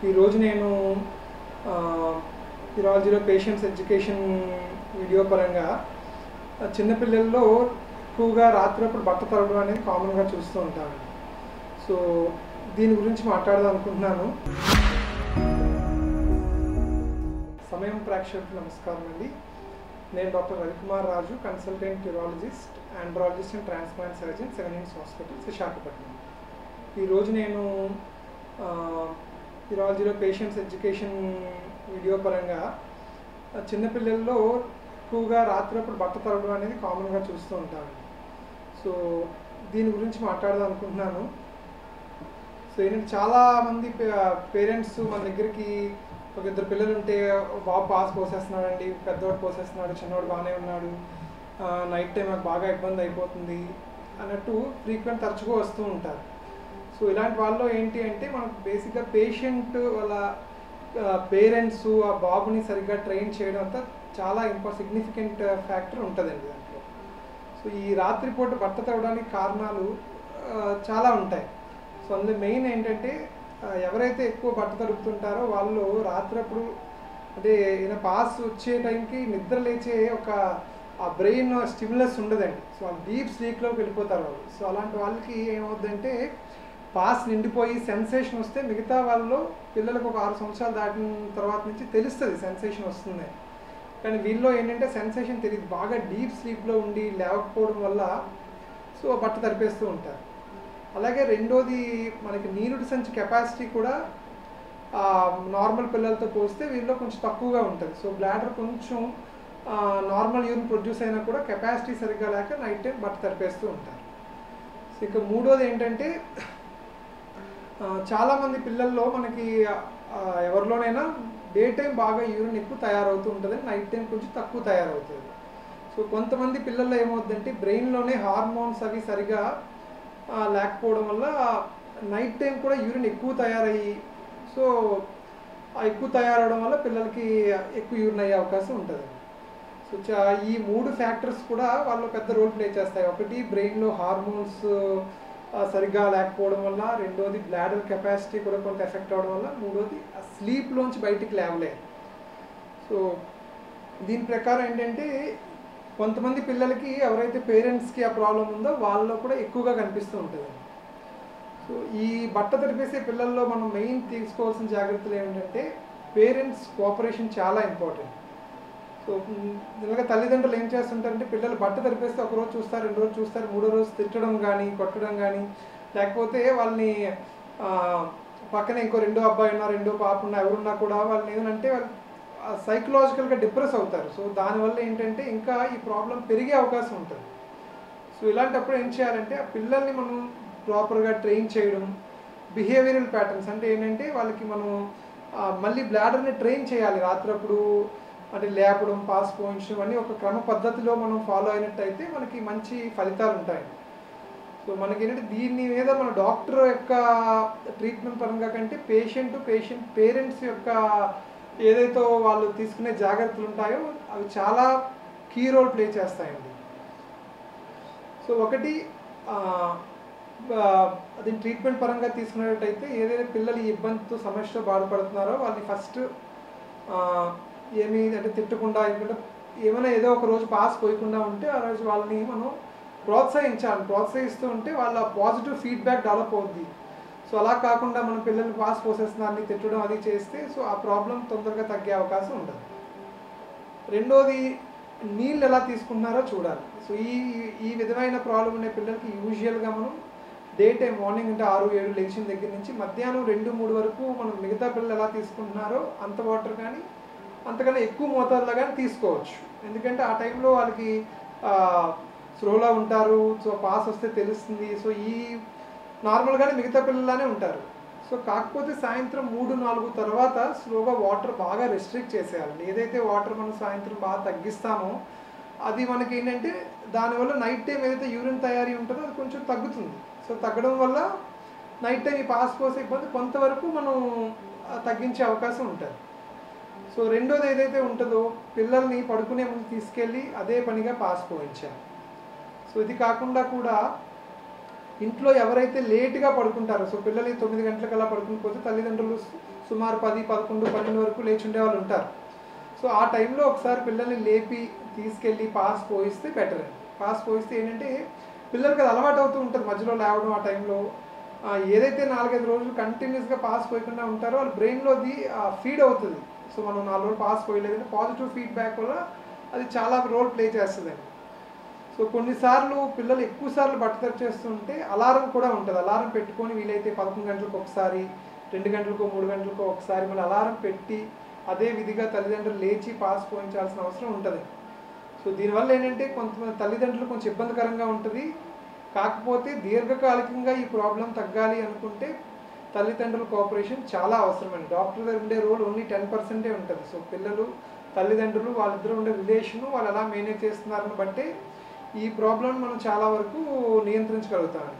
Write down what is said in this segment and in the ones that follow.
ఈరోజు నేను యూరాలజీలో patients education video పరంగా ఆ, చిన్నపిల్లల్లో ఎక్కువగా రాత్రప్పుడు బట్ట తరగడం అనేది కామన్గా చూస్తూ ఉంటాను సో దీని గురించి మాట్లాడదాం అనుకుంటున్నాను సమయం ప్రేక్షకులకు నమస్కారం అండి నేను doctor Ravikumar Raju consultant urologist andrologist and transplant surgeon Seven Hills Hospital Visakhapatnam ఈరోజు నేను యూరాలజీలో పేషెంట్స్ ఎడ్యుకేషన్ వీడియో పరంగా ఆ, చిన్నపిల్లల్లో ఎక్కువగా రాత్రప్పుడు బట్ట తరగడం అనేది కామన్గా చూస్తూ ఉంటాను సో దీని గురించి మాట్లాడదాం అనుకుంటున్నాను సో ఏంటంటే చాలా మంది పేరెంట్స్ మన దగ్గరికి ఒక ఇద్దరు పిల్లలు ఉంటే "ఓ బాబు పాస్ పోసేస్తున్నాడండి పెద్దవాడు పోసేస్తున్నాడు చిన్నవాడు బాగానే ఉన్నాడు నైట్ టైం నాకు బాగా ఇబ్బంది అయిపోతుంది అన్నట్టు ఫ్రీక్వెంట్ తరచుగా వస్తూ ఉంటారు సో ఇలాంటి వాళ్ళలో ఏంటి అంటే మనకు బేసిక్గా పేషెంట్ వాళ్ళ పేరెంట్స్ ఆ బాబుని సరిగ్గా ట్రైన్ చేయడం అంతా చాలా ఇంపా సిగ్నిఫికెంట్ ఫ్యాక్టర్ ఉంటుందండి దాంట్లో సో ఈ రాత్రిపూట బట్ట తవ్వడానికి కారణాలు ఆ, చాలా ఉంటాయి సో అందులో మెయిన్ ఏంటంటే ఆ, ఎవరైతే ఎక్కువ బట్ట తడుపుతుంటారో వాళ్ళు రాత్రప్పుడు అంటే ఈయన పాస్ వచ్చే టైంకి నిద్ర లేచే ఒక ఆ బ్రెయిన్ స్టిమ్యులస్ ఉండదండి సో ఆ డీప్ స్లీప్లోకి వెళ్ళిపోతారు వాళ్ళు సో అలాంటి వాళ్ళకి ఏమవుద్దంటే పాస్ నిండిపోయి సెన్సేషన్ వస్తే మిగతా వాళ్ళలో పిల్లలకు ఒక ఆరు సంవత్సరాలు దాటిన తర్వాత నుంచి తెలుస్తుంది సెన్సేషన్ వస్తుంది కానీ వీళ్ళలో ఏంటంటే సెన్సేషన్ తెలియదు బాగా డీప్ స్లీప్లో ఉండి లేవకపోవడం వల్ల సో బట్ట తడిపేస్తూ ఉంటారు అలాగే రెండోది మనకి నీరుడి సంచి కెపాసిటీ కూడా నార్మల్ పిల్లలతో పోస్తే వీళ్ళలో కొంచెం తక్కువగా ఉంటుంది సో బ్లాడర్ కొంచెం నార్మల్ యూరిన్ ప్రొడ్యూస్ అయినా కూడా కెపాసిటీ సరిగ్గా లేక నైట్ టైం బట్ట తడిపేస్తూ ఉంటారు సో ఇక మూడోది ఏంటంటే ఆ, చాలామంది పిల్లల్లో మనకి ఆ, ఎవరిలోనైనా డే టైం బాగా యూరిన్ ఎక్కువ తయారవుతూ ఉంటుంది నైట్ టైం కొంచెం తక్కువ తయారవుతుంది సో కొంతమంది పిల్లల్లో ఏమవుతుందంటే బ్రెయిన్లోనే హార్మోన్స్ అవి సరిగా ఆ, లేకపోవడం వల్ల నైట్ టైం కూడా యూరిన్ ఎక్కువ తయారయ్యి సో ఆ ఎక్కువ తయారవడం వల్ల పిల్లలకి ఎక్కువ యూరిన్ అయ్యే అవకాశం ఉంటుంది సో చా- ఈ మూడు ఫ్యాక్టర్స్ కూడా వాళ్ళు పెద్ద రోల్ ప్లే చేస్తాయి ఒకటి బ్రెయిన్లో హార్మోన్స్ సరిగ్గా లేకపోవడం వల్ల రెండోది బ్లాడర్ కెపాసిటీ కూడా కొంత ఎఫెక్ట్ అవ్వడం వల్ల మూడోది ఆ స్లీప్లోంచి బయటికి లేవలేదు సో దీని ప్రకారం ఏంటంటే కొంతమంది పిల్లలకి ఎవరైతే పేరెంట్స్కి ఆ ప్రాబ్లం ఉందో వాళ్ళలో కూడా ఎక్కువగా కనిపిస్తూ ఉంటుంది సో ఈ బట్ట తడిపేసే పిల్లల్లో మనం మెయిన్ తీసుకోవాల్సిన జాగ్రత్తలు ఏమిటంటే పేరెంట్స్ కోఆపరేషన్ చాలా ఇంపార్టెంట్ సో నిజంగా తల్లిదండ్రులు ఏం చేస్తుంటారంటే పిల్లలు బట్ట తడిపేస్తే ఒక రోజు చూస్తారు రెండు రోజు చూస్తారు మూడో రోజు తిట్టడం కానీ కొట్టడం కానీ లేకపోతే వాళ్ళని ఆ, పక్కన ఇంకో రెండో అబ్బాయి ఉన్నా రెండో పాప ఉన్నా ఎవరున్నా కూడా వాళ్ళని ఏదంటే వాళ్ళు సైకలాజికల్గా డిప్రెస్ అవుతారు సో దానివల్ల ఏంటంటే ఇంకా ఈ ప్రాబ్లం పెరిగే అవకాశం ఉంటుంది సో ఇలాంటప్పుడు ఏం చేయాలంటే ఆ పిల్లల్ని మనం ప్రాపర్గా ట్రైన్ చేయడం బిహేవియరల్ ప్యాటర్న్స్ అంటే ఏంటంటే వాళ్ళకి మనం ఆ, మళ్ళీ బ్లాడర్ని ట్రైన్ చేయాలి రాత్రప్పుడు అంటే లేపడం పాస్ పోయించడం అన్నీ ఒక క్రమ పద్ధతిలో మనం ఫాలో అయినట్టయితే మనకి మంచి ఫలితాలు ఉంటాయి సో మనకి ఏంటంటే దీని మీద మన డాక్టర్ యొక్క ట్రీట్మెంట్ పరంగా కంటే పేషెంట్ పేషెంట్ పేరెంట్స్ యొక్క ఏదైతే వాళ్ళు తీసుకునే జాగ్రత్తలు ఉంటాయో అవి చాలా కీ రోల్ ప్లే చేస్తాయండి సో ఒకటి ఆ, ఆ, అది ట్రీట్మెంట్ పరంగా తీసుకున్నట్టయితే ఏదైతే పిల్లలు ఈ ఇబ్బందితో సమస్యతో బాధపడుతున్నారో వాళ్ళని ఫస్ట్ ఏమీ అంటే తిట్టకుండా ఎందుకంటే ఏమైనా ఏదో ఒక రోజు పాస్ పోయకుండా ఉంటే ఆ రోజు వాళ్ళని మనం ప్రోత్సహించాలి ప్రోత్సహిస్తూ ఉంటే వాళ్ళ పాజిటివ్ ఫీడ్బ్యాక్ డెవలప్ అవుద్ది సో అలా కాకుండా మనం పిల్లల్ని పాస్ పోసేస్తున్నారని తిట్టడం అది చేస్తే సో ఆ ప్రాబ్లం తొందరగా తగ్గే అవకాశం ఉండదు రెండోది నీళ్ళు ఎలా తీసుకుంటున్నారో చూడాలి సో ఈ ఈ విధమైన ప్రాబ్లం ఉండే పిల్లలకి యూజువల్గా మనం డే టైం మార్నింగ్ అంటే ఆరు ఏడు లేచిన దగ్గర నుంచి మధ్యాహ్నం రెండు మూడు వరకు మనం మిగతా పిల్లలు ఎలా తీసుకుంటున్నారో అంత వాటర్ కానీ అంతకన్నా ఎక్కువ మోతాదులో కానీ తీసుకోవచ్చు ఎందుకంటే ఆ టైంలో వాళ్ళకి స్లోగా ఉంటారు సో పాస్ వస్తే తెలుస్తుంది సో ఈ నార్మల్గానే మిగతా పిల్లలానే ఉంటారు సో కాకపోతే సాయంత్రం మూడు నాలుగు తర్వాత స్లోగా వాటర్ బాగా రెస్ట్రిక్ట్ చేసేయాలి ఏదైతే వాటర్ మనం సాయంత్రం బాగా తగ్గిస్తామో అది మనకి ఏంటంటే దానివల్ల నైట్ టైం ఏదైతే యూరిన్ తయారీ ఉంటుందో అది కొంచెం తగ్గుతుంది సో తగ్గడం వల్ల నైట్ టైం ఈ పాస్ పోసే ఇబ్బంది కొంతవరకు మనం ఆ, తగ్గించే అవకాశం ఉంటుంది సో రెండోది ఏదైతే ఉంటుందో పిల్లల్ని పడుకునే ముందు తీసుకెళ్ళి అదే పనిగా పాస్ పోయించాలి సో ఇది కాకుండా కూడా ఇంట్లో ఎవరైతే లేట్గా పడుకుంటారో సో పిల్లలు తొమ్మిది గంటలకల్లా పడుకుని పోతే తల్లిదండ్రులు సుమారు పది పదకొండు పన్నెండు వరకు లేచి ఉండే వాళ్ళు ఉంటారు సో ఆ టైంలో ఒకసారి పిల్లల్ని లేపి తీసుకెళ్ళి పాస్ పోయిస్తే బెటర్ అండి పాస్ పోయిస్తే ఏంటంటే పిల్లలకి అది అలవాటు అవుతూ ఉంటుంది మధ్యలో లేవడం ఆ టైంలో ఆ, ఏదైతే నాలుగైదు రోజులు కంటిన్యూస్గా పాస్ పోయకుండా ఉంటారో వాళ్ళ బ్రెయిన్లో అది ఫీడ్ అవుతుంది సో మనం నాలుగు రోజులు పాస్ పోయలేదంటే పాజిటివ్ ఫీడ్బ్యాక్ వల్ల అది చాలా రోల్ ప్లే చేస్తుందండి సో కొన్నిసార్లు పిల్లలు ఎక్కువ సార్లు బట్టతలు చేస్తుంటే అలారం కూడా ఉంటుంది అలారం పెట్టుకొని వీలైతే పదకొండు గంటలకు ఒకసారి రెండు గంటలకు మూడు గంటలకు ఒకసారి మళ్ళీ అలారం పెట్టి అదే విధిగా తల్లిదండ్రులు లేచి పాస్ పోయించాల్సిన అవసరం ఉంటుంది సో దీనివల్ల ఏంటంటే కొంతమంది తల్లిదండ్రులు కొంచెం ఇబ్బందికరంగా ఉంటుంది కాకపోతే దీర్ఘకాలికంగా ఈ ప్రాబ్లం తగ్గాలి అనుకుంటే తల్లిదండ్రుల కోఆపరేషన్ చాలా అవసరమండి డాక్టర్ దగ్గర ఉండే రోల్ ఓన్లీ టెన్ పర్సెంటే ఉంటుంది సో పిల్లలు తల్లిదండ్రులు వాళ్ళిద్దరు ఉండే రిలేషను వాళ్ళు ఎలా మేనేజ్ చేస్తున్నారని బట్టి ఈ ప్రాబ్లం మనం చాలా వరకు నియంత్రించగలుగుతామండి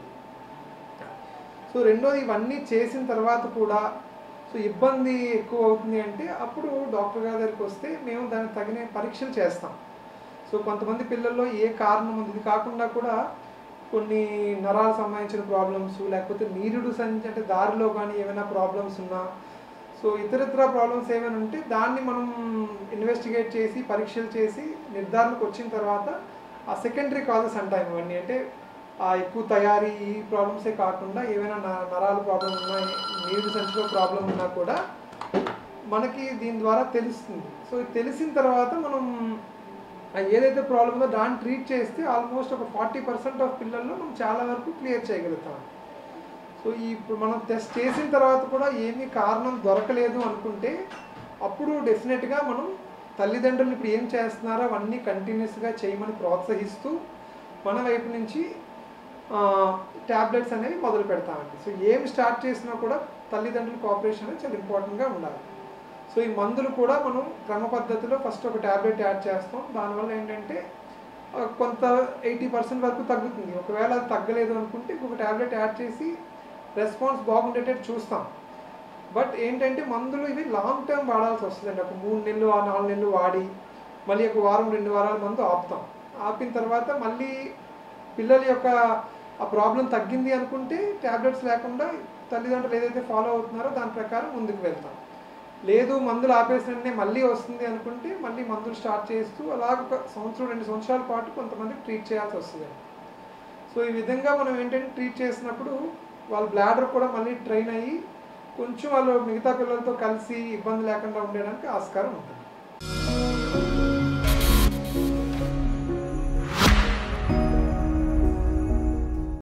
సో రెండోది ఇవన్నీ చేసిన తర్వాత కూడా సో ఇబ్బంది ఎక్కువ అవుతుంది అంటే అప్పుడు డాక్టర్ గారి దగ్గరికి వస్తే మేము దానికి తగిన పరీక్షలు చేస్తాం సో కొంతమంది పిల్లల్లో ఏ కారణం ఉంది ఇది కాకుండా కూడా కొన్ని నరాలకు సంబంధించిన ప్రాబ్లమ్స్ లేకపోతే నీరుడు సంచి అంటే దారిలో కానీ ఏమైనా ప్రాబ్లమ్స్ ఉన్నా సో ఇతరత్ర ప్రాబ్లమ్స్ ఏమైనా ఉంటే దాన్ని మనం ఇన్వెస్టిగేట్ చేసి పరీక్షలు చేసి నిర్ధారణకు వచ్చిన తర్వాత ఆ సెకండరీ కాజెస్ అంటాం ఇవన్నీ అంటే ఆ ఎక్కువ తయారీ ఈ ప్రాబ్లమ్సే కాకుండా ఏమైనా న- నరాల ప్రాబ్లం ఉన్నా నీరు సంచిలో ప్రాబ్లం ఉన్నా కూడా మనకి దీని ద్వారా తెలుస్తుంది సో ఇది తెలిసిన తర్వాత మనం ఆ ఏదైతే ప్రాబ్లం ఉందో దాన్ని ట్రీట్ చేస్తే ఆల్మోస్ట్ ఒక ఫార్టీ పర్సెంట్ ఆఫ్ పిల్లల్లో మనం చాలా వరకు క్లియర్ చేయగలుగుతాం సో ఈ ఇప్పుడు మనం టెస్ట్ చేసిన తర్వాత కూడా ఏమీ కారణం దొరకలేదు అనుకుంటే అప్పుడు డెఫినెట్గా మనం తల్లిదండ్రులు ఇప్పుడు ఏం చేస్తున్నారో అవన్నీ కంటిన్యూస్గా చేయమని ప్రోత్సహిస్తూ మన వైపు నుంచి ట్యాబ్లెట్స్ అనేవి మొదలు పెడతామండి సో ఏం స్టార్ట్ చేసినా కూడా తల్లిదండ్రుల కోఆపరేషన్ అనేది చాలా ఇంపార్టెంట్గా ఉండాలి సో ఈ మందులు కూడా మనం క్రమ పద్ధతిలో ఫస్ట్ ఒక ట్యాబ్లెట్ యాడ్ చేస్తాం దానివల్ల ఏంటంటే ఆ, కొంత ఎయిటీ పర్సెంట్ వరకు తగ్గుతుంది ఒకవేళ అది తగ్గలేదు అనుకుంటే ఇంకొక ట్యాబ్లెట్ యాడ్ చేసి రెస్పాన్స్ బాగుండేటట్టు చూస్తాం బట్ ఏంటంటే మందులు ఇవి లాంగ్ టర్మ్ వాడాల్సి వస్తుందండి ఒక మూడు నెలలు ఆ నాలుగు నెలలు వాడి మళ్ళీ ఒక వారం రెండు వారాల మందు ఆపుతాం ఆపిన తర్వాత మళ్ళీ పిల్లల యొక్క ఆ ప్రాబ్లం తగ్గింది అనుకుంటే ట్యాబ్లెట్స్ లేకుండా తల్లిదండ్రులు ఏదైతే ఫాలో అవుతున్నారో దాని ప్రకారం ముందుకు వెళ్తాం లేదు మందులు ఆపేసిన వెంటనే మళ్ళీ వస్తుంది అనుకుంటే మళ్ళీ మందులు స్టార్ట్ చేస్తూ అలాగ ఒక సంవత్సరం రెండు సంవత్సరాల పాటు కొంతమంది ట్రీట్ చేయాల్సి వస్తుంది సో ఈ విధంగా మనం ఏంటంటే ట్రీట్ చేసినప్పుడు వాళ్ళ బ్లాడర్ కూడా మళ్ళీ ట్రైన్ అయ్యి కొంచెం వాళ్ళు మిగతా పిల్లలతో కలిసి ఇబ్బంది లేకుండా ఉండడానికి ఆస్కారం ఉంటుంది